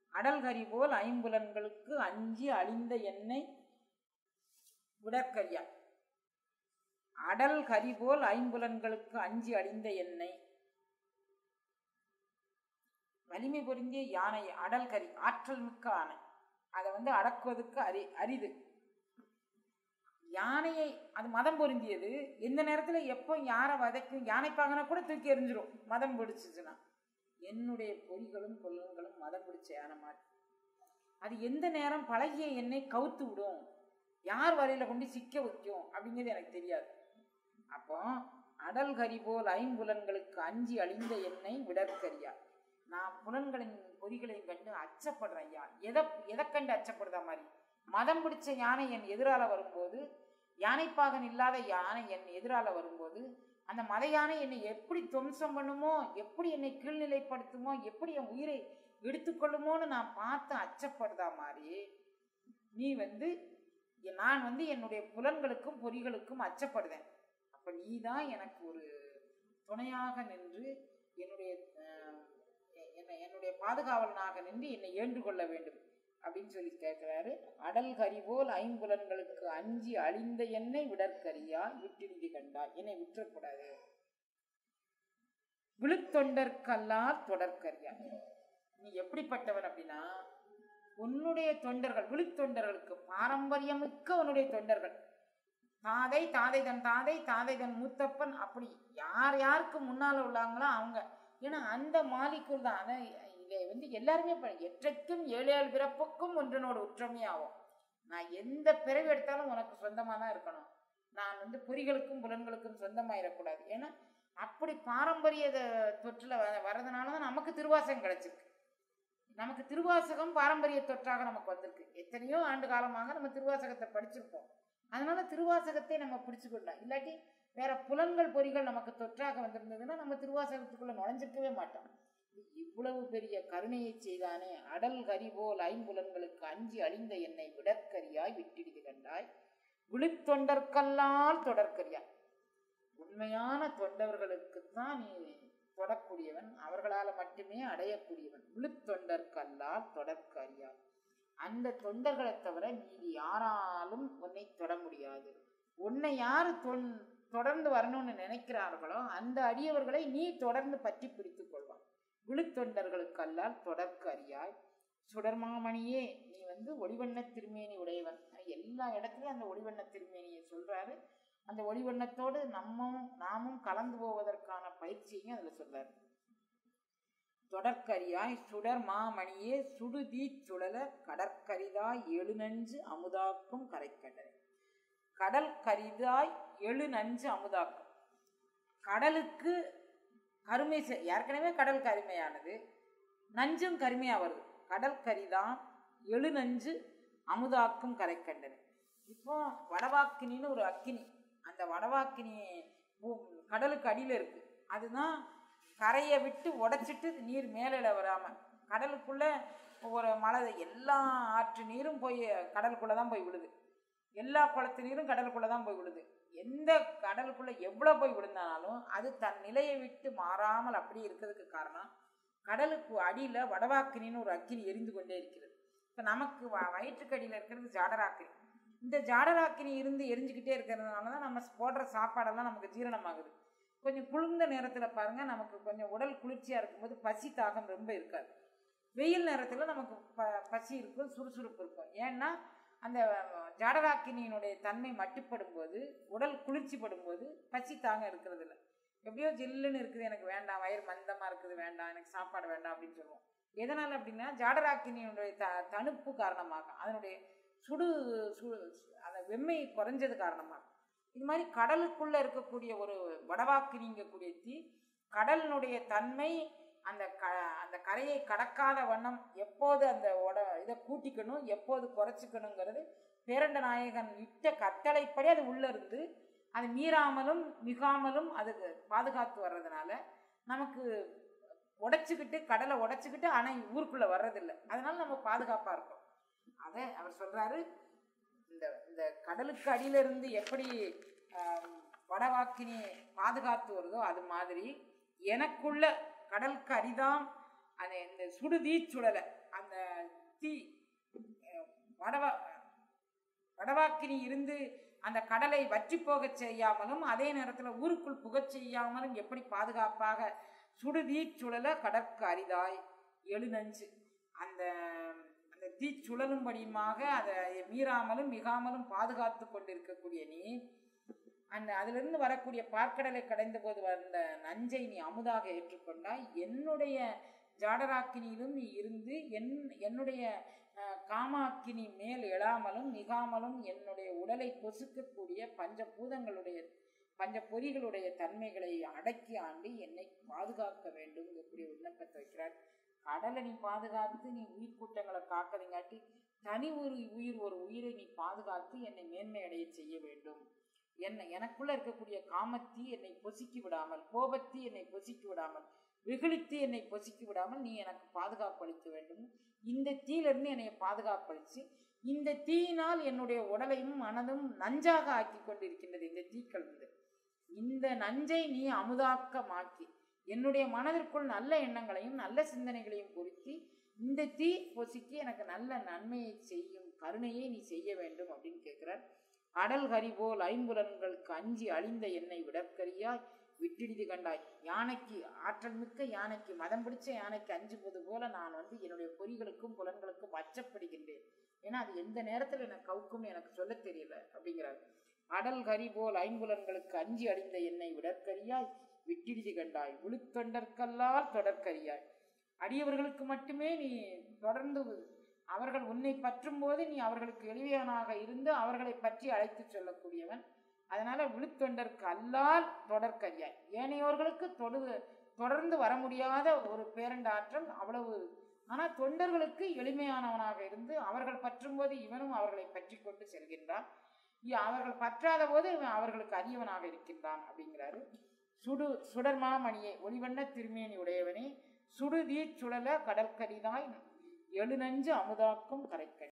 அடல்கரி போல் ஐம்புலன்களுக்கு அஞ்சி அழிந்த எண்ணெய் விடற்கரியா அடல் கரி போல் ஐம்புலன்களுக்கு அஞ்சி அழிந்த எண்ணெய் வலிமை பொருந்திய யானை அடல் கரி ஆற்றல் மிக்க ஆணை அதை வந்து அடக்குவதற்கு அரி அரிது யானையை அது மதம் பொருந்தியது எந்த நேரத்தில் எப்போ யாரை வதைக்கும் யானை பாகனா கூட தூக்கி எறிஞ்சிரும் மதம் பிடிச்சிச்சுன்னா என்னுடைய பொறிகளும் கொல்லங்களும் மதம் பிடிச்ச யானை மாதிரி அது எந்த நேரம் பழகிய எண்ணெய் கவுத்து விடும் யார் வரையில கொண்டு சிக்க வைக்கும் அப்படிங்கிறது எனக்கு தெரியாது அப்போ அடல் கரி போல் ஐம்புலன்களுக்கு அஞ்சி அழிந்த எண்ணெய் விடற்கரியா நான் புலன்களின் பொறிகளையும் கண்டு அச்சப்படுறேன் ஐயா எதை எதை கண்டு அச்சப்படுதா மாதிரி மதம் பிடிச்ச யானை என் எதிரால வரும்போது யானைப்பாகன் இல்லாத யானை என் எதிரால வரும்போது அந்த மத யானை என்னை எப்படி துவம்சம் பண்ணுமோ எப்படி என்னை கீழ்நிலைப்படுத்துமோ எப்படி என் உயிரை எடுத்துக்கொள்ளுமோன்னு நான் பார்த்து அச்சப்படுதா மாதிரி நீ வந்து நான் வந்து என்னுடைய புலன்களுக்கும் பொறிகளுக்கும் அச்சப்படுதேன் அப்போ நீ தான் எனக்கு ஒரு துணையாக நின்று என்னுடைய அஹ், என்னை என்னுடைய பாதுகாவலனாக நின்று என்னை ஏண்டு கொள்ள வேண்டும் அப்படின்னு சொல்லி கேட்கிறாரு அடல் கரி போல் ஐம்புலன்களுக்கு அஞ்சி அழிந்த என்னை விடற்கரியால் விட்டிருந்தி கண்டாய் என்னை விட்டுறக்கூடாது விழுத்தொண்டற்கல்லார் தொடர்கரியா நீ எப்படிப்பட்டவன் அப்படின்னா உன்னுடைய தொண்டர்கள் விழுத்தொண்டர்களுக்கு பாரம்பரியமிக்க உன்னுடைய தொண்டர்கள் தாதை தாதை தன் தாதை தாதை தன் மூத்தப்பன் அப்படி யார் யாருக்கு முன்னால் உள்ளாங்களோ அவங்க ஏன்னா அந்த மாலிக்குள் தான் அதை இதை வந்து எல்லாருமே ப- எற்றைக்கும் ஏழு ஏழு பிறப்புக்கும் ஒன்றனோட ஒற்றுமை ஆகும் நான் எந்த பிறவி எடுத்தாலும் உனக்கு சொந்தமாக தான் இருக்கணும் நான் வந்து பொறிகளுக்கும் புலன்களுக்கும் சொந்தமாயிடக்கூடாது ஏன்னா அப்படி பாரம்பரிய தொற்றில் வ வரதுனால தான் நமக்கு திருவாசகம் கிடைச்சிருக்கு நமக்கு திருவாசகம் பாரம்பரிய தொற்றாக நமக்கு வந்திருக்கு எத்தனையோ ஆண்டு காலமாக நம்ம திருவாசகத்தை படிச்சிருப்போம் அதனால திருவாசகத்தை நம்ம பிடிச்சுக்கொள்ளலாம் இல்லாட்டி வேற புலன்கள் பொறிகள் நமக்கு தொற்றாக வந்திருந்ததுன்னா நம்ம திருவாசகத்துக்குள்ள நுழைஞ்சிருக்கவே மாட்டோம் இவ்வளவு பெரிய கருணையை செய்தானே அடல் கரி போல் ஐம்புலன்களுக்கு அஞ்சி அழிந்த என்னை விடற்கரியாய் விட்டிடுது கண்டாய் விழித்தொண்டற்கல்லால் தொடர்கரியா உண்மையான தொண்டர்களுக்கு தான் நீ தொடக்கூடியவன் அவர்களால் மட்டுமே அடையக்கூடியவன் விழுத்தொண்டற்கல்லால் தொடர்கரியா அந்த தொண்டர்களை தவிர மீதி யாராலும் உன்னை தொட முடியாது உன்னை யார் தொன் தொடர்ந்து வரணும்னு நினைக்கிறார்களோ அந்த அடியவர்களை நீ தொடர்ந்து பற்றி பிடித்துக் கொள்வான் விழுத்தொண்டர்களுக்கல்லால் தொடர்க்கு அறியாய் சுடர்மாமணியே நீ வந்து ஒளிவண்ண திருமேனி உடையவன் எல்லா இடத்துலையும் அந்த ஒளிவண்ண திருமேனியை சொல்றாரு அந்த ஒளிவண்ணத்தோடு நம்மும் நாமும் கலந்து போவதற்கான பயிற்சியையும் அதில் சொல்றாரு தொடர்கரியாய் சுடர் மாமணியே சுடுதீ சுழல கடற்கரிதாய் எழுநஞ்சு அமுதாக்கும் கரைக்கடலை கடல் கரிதாய் எழுநஞ்சு அமுதாக்கும் கடலுக்கு கருமை செ- ஏற்கனவே கடல் கருமையானது நஞ்சும் கருமையாக வருது கடல் கரிதான் எழுநஞ்சு அமுதாக்கும் கரைக்கண்டது இப்போ வடவாக்கினின்னு ஒரு அக்கினி அந்த வடவாக்கினி பூ- கடலுக்கு அடியில் இருக்கு அதுதான் கரையை விட்டு உடைச்சிட்டு நீர் மேலே வராமல் கடலுக்குள்ள ஒரு மழை எல்லா ஆற்று நீரும் போய் கடலுக்குள்ளே தான் போய் விழுது எல்லா குளத்து நீரும் கடலுக்குள்ளே தான் போய் விழுது எந்த கடலுக்குள்ளே எவ்வளோ போய் விழுந்தாலும் அது தன் நிலையை விட்டு மாறாமல் அப்படி இருக்கிறதுக்கு காரணம் கடலுக்கு அடியில் வடவாக்கினின்னு ஒரு அக்கினி எரிந்து கொண்டே இருக்கிறது இப்போ நமக்கு வ- வயிற்றுக்கு அடியில் இருக்கிறது ஜாடராக்கினி இந்த ஜாடராக்கினி இருந்து எரிஞ்சுக்கிட்டே இருக்கிறதுனால தான் நம்ம போடுற சாப்பாடெல்லாம் நமக்கு ஜீரணமாகுது கொஞ்சம் குளிர்ந்த நேரத்தில் பாருங்கள் நமக்கு கொஞ்சம் உடல் குளிர்ச்சியாக இருக்கும்போது பசி தாகம் ரொம்ப இருக்காது வெயில் நேரத்தில் நமக்கு ப பசி இருக்கும் சுறுசுறுப்பு இருக்கும் ஏன்னா அந்த ஜாடராக்கினியினுடைய தன்மை மட்டுப்படும் போது உடல் குளிர்ச்சி படும்போது பசி தாகம் இருக்கிறது இல்லை எப்படியோ ஜில்லுன்னு இருக்குது எனக்கு வேண்டாம் வயிறு மந்தமாக இருக்குது வேண்டாம் எனக்கு சாப்பாடு வேண்டாம் அப்படின்னு சொல்லுவோம் எதனால் அப்படின்னா ஜாடராக்கினியினுடைய த தணுப்பு காரணமாக அதனுடைய சுடு சு அந்த வெம்மை குறைஞ்சது காரணமாக இது மாதிரி கடலுக்குள்ளே இருக்கக்கூடிய ஒரு வடவாக்கினிங்கக்கூடிய தீ கடலினுடைய தன்மை அந்த க அந்த கரையை கடக்காத வண்ணம் எப்போது அந்த உட இதை கூட்டிக்கணும் எப்போது குறைச்சிக்கணுங்கிறது பேரண்ட நாயகன் இட்ட கட்டளைப்படி அது உள்ளே இருந்து அது மீறாமலும் மிகாமலும் அதுக்கு பாதுகாத்து வர்றதுனால நமக்கு உடைச்சிக்கிட்டு கடலை உடைச்சிக்கிட்டு ஆனால் ஊருக்குள்ளே வர்றதில்லை அதனால நம்ம பாதுகாப்பாக இருக்கோம் அதை அவர் சொல்கிறாரு இந்த இந்த கடலுக்கு அடியில இருந்து எப்படி ஆம், வடவாக்கினி பாதுகாத்து வருதோ அது மாதிரி எனக்குள்ள கடலுக்கு அரிதாம் அந்த இந்த சுடுதீ சுடலை அந்த அந்த தீ அஹ், வடவா வடவாக்கினி இருந்து அந்த கடலை வற்றி போகச் செய்யாமலும் அதே நேரத்தில் ஊருக்குள் புகச் செய்யாமலும் எப்படி பாதுகாப்பாக சுடுதீ சுழல கடற்கு அரிதாய் எழுநஞ்சு அந்த அந்த தீ சுழலும்படியுமாக அதை மீறாமலும் மிகாமலும் பாதுகாத்து கொண்டிருக்கக்கூடிய நீ அந்த அதிலிருந்து வரக்கூடிய பார்க்கடலை கடைந்த போது வந்த நஞ்சை நீ அமுதாக ஏற்றுக்கொண்டாய் என்னுடைய ஜாடராக்கினியிலும் நீ இருந்து என் என்னுடைய அஹ், காமாக்கினி மேல் எழாமலும் மிகாமலும் என்னுடைய உடலை பொசுக்கக்கூடிய பஞ்சபூதங்களுடைய பஞ்ச பொறிகளுடைய தன்மைகளை அடக்கி ஆண்டு என்னை பாதுகாக்க வேண்டும் எப்படி விண்ணப்பத்தை வைக்கிறார் கடலை நீ பாதுகாத்து நீ உயிர் கூட்டங்களை காக்கறங்காட்டி தனி ஒரு உயிர் ஒரு உயிரை நீ பாதுகாத்து என்னை மேன்மை அடைய செய்ய வேண்டும் என்ன எனக்குள்ள இருக்கக்கூடிய காமத்தி என்னை பொசுக்கி விடாமல் கோபத்தி என்னை பொசுக்கி விடாமல் வெகுளித்து என்னை பொசுக்கி விடாமல் நீ எனக்கு பாதுகாப்பு அளிக்க வேண்டும் இந்த தீயிலிருந்து என்னை பாதுகாப்பளித்து இந்த தீயினால் என்னுடைய உடலையும் மனதும் நஞ்சாக ஆக்கி கொண்டிருக்கின்றது இந்த தீக்கலந்து இந்த நஞ்சை நீ அமுதாக்கமாக்கி என்னுடைய மனதிற்குள் நல்ல எண்ணங்களையும் நல்ல சிந்தனைகளையும் பொருத்தி இந்த தீ பொசுக்கி எனக்கு நல்ல நன்மையை செய்யும் கருணையை நீ செய்ய வேண்டும் அப்படின்னு கேட்கிறார் அடல் கரி போல் ஐம்புலன்களுக்கு அஞ்சி அழிந்த என்னை விடற்கரியாய் விட்டிடிது கண்டாய் யானைக்கு ஆற்றல் மிக்க யானைக்கு மதம் பிடிச்ச யானைக்கு அஞ்சுவது போல நான் வந்து என்னுடைய பொறிகளுக்கும் புலன்களுக்கும் அச்சப்படுகின்றேன் ஏன்னா அது எந்த நேரத்தில் எனக்கு கவுக்கும் எனக்கு சொல்ல தெரியல அப்படிங்கிறார் அடல் கரி போல் ஐம்புலன்களுக்கு அஞ்சி அழிந்த என்னை விடற்கரியாய் விட்டிடிது கண்டாய் விழுத்தொண்டற்கல்லால் தொடர்கரியாய் அடியவர்களுக்கு மட்டுமே நீ தொடர்ந்து அவர்கள் உன்னை பற்றும் போது நீ அவர்களுக்கு எளிமையானாக இருந்து அவர்களை பற்றி அழைத்துச் சொல்லக்கூடியவன் அதனால விழுத்தொண்டற்கு அல்லால் தொடர்கரியாய் ஏனையோர்களுக்கு தொடு தொடர்ந்து வர முடியாத ஒரு பேரண்டாற்றல் அவ்வளவு ஆனால் தொண்டர்களுக்கு எளிமையானவனாக இருந்து அவர்கள் பற்றும்போது இவனும் அவர்களை பற்றி கொண்டு செல்கின்றான் இ- அவர்கள் பற்றாத போது இவன் அவர்களுக்கு அரியவனாக இருக்கின்றான் அப்படிங்கிறாரு சுடு சுடர்மாமணியே ஒளிவண்ண திருமேனி உடையவனே சுடுதீ சுழல கடற்கரிதாய் எழுநஞ்சு அமுதாக்கும் கரைக்கணி